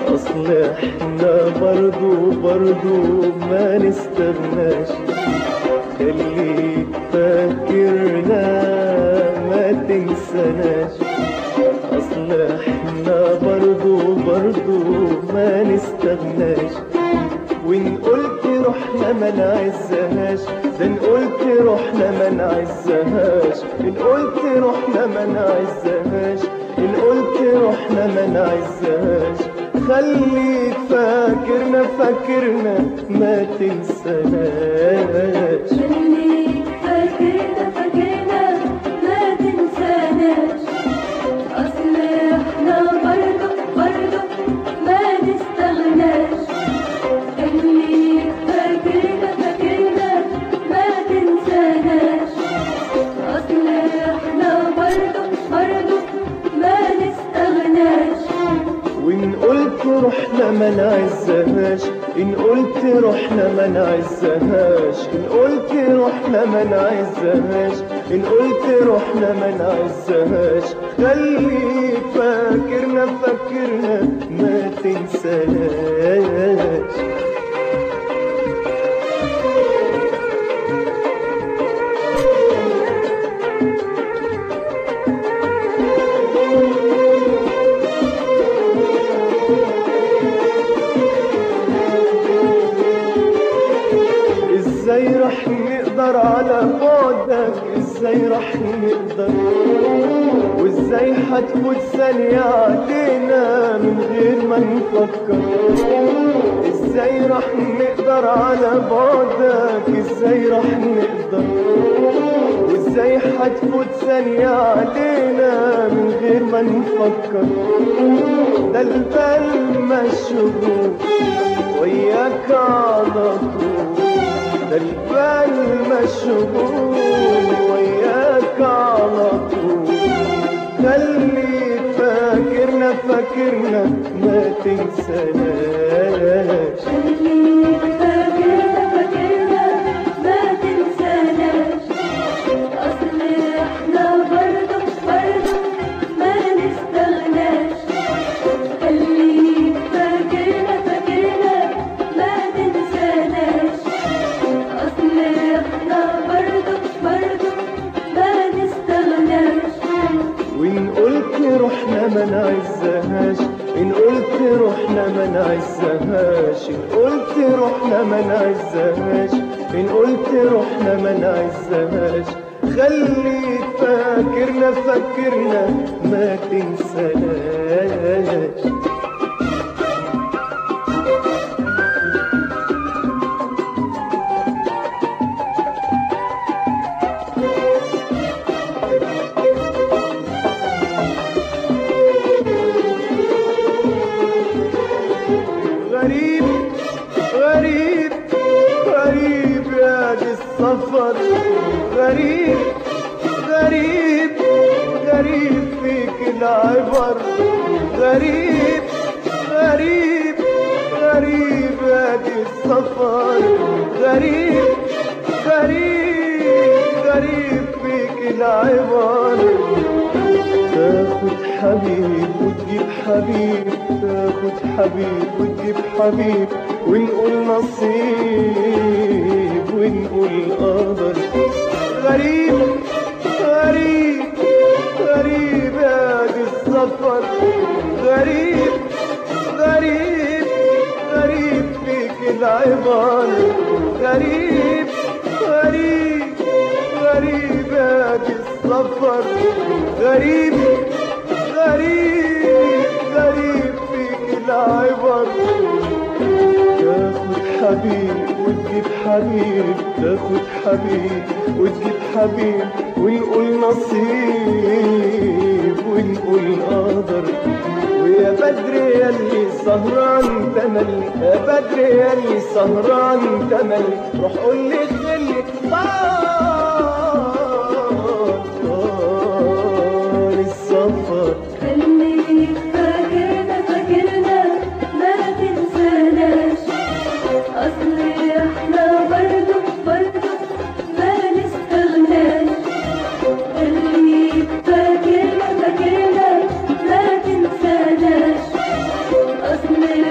اصل احنا برضو برضو ما نستغناش خليك فاكرنا ما تنسناش اصل احنا برضو برضو ما نستغناش وان قلت روحنا ما نعزهاش ده ان قلت روحنا ما نعزهاش ان قلت روحنا ما نعزهاش ان قلت روحنا ما نعزهاش خليك فاكرنا فاكرنا ما تنسناش خليك فاكرنا فاكرنا ما تنساناش أصل احنا برضو برضو ما نستغناش خليك فاكرنا فاكرنا ما تنساناش أصل احنا برضو برضو ما نستغناش وإن قلت روحنا ما نعزهاش إن قلت روحنا ما نعزهاش إن قلت روحنا ما نعزهاش إن قلت روحنا ما نعزهاش خليك فاكرنا فاكرنا ما تنساش ازاي رح نقدر على بعدك ازاي رح نقدر وازاي حتفوت ثانية علينا من غير ما نفكر ازاي رح نقدر على بعدك ازاي رح نقدر وازاي حتفوت ثانية علينا من غير ما نفكر ده البال مشغول وياك على طول ده البال مشغول وياك على طول خليك فاكرنا فاكرنا ما تنساناش خليك فاكرنا فاكرنا ما تنساناش أصل احنا برضو برضو ما نستغناش خليك فاكرنا فاكرنا ما تنساناش أصل احنا برضو برضو ما نستغناش وإن قلت روحنا ما نعزهاش إن قلت روحنا ما نعزهاش إن قلت روحنا ما نعزهاش إن قلت روحنا ما نعزهاش خليك فاكرنا فاكرنا ما تنساش غريب غريب غريب يا دي السفر غريب غريب غريب فيك العبر غريب غريب غريب يا دي السفر غريب غريب غريب فيك العبر تاخد حبيب وتجيب حبيب تاخد حبيب وتجيب حبيب ونقول نصيب ونقول قدر غريب غريب غريب يا دي السفر غريب غريب غريب فيك العبر غريب غريب غريب يا دي السفر غريب غريب غريب فيك العبر تاخد حبيب وتجيب حبيب تاخد حبيب وتجيب حبيب ونقول نصيب ونقول قدر ويا بدر يلي سهران تملي يا بدر يلي سهران تملي روح قول لي خلي طال السفر خليك فاكرنا فاكرنا ما تنساناش أصل احنا برضو برضو ما نستغناش خليك فاكرنا فاكرنا ما تنساناش أصل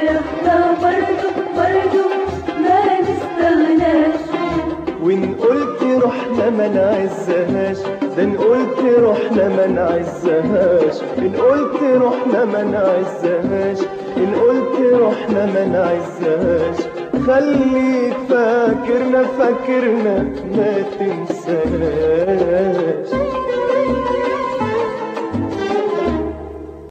إن قلت رحنا ما نعزهاش ده إن قلت رحنا ما نعزهاش إن قلت رحنا ما نعزهاش إن قلت رحنا ما نعزهاش خليك فاكرنا فاكرنا ما تنساش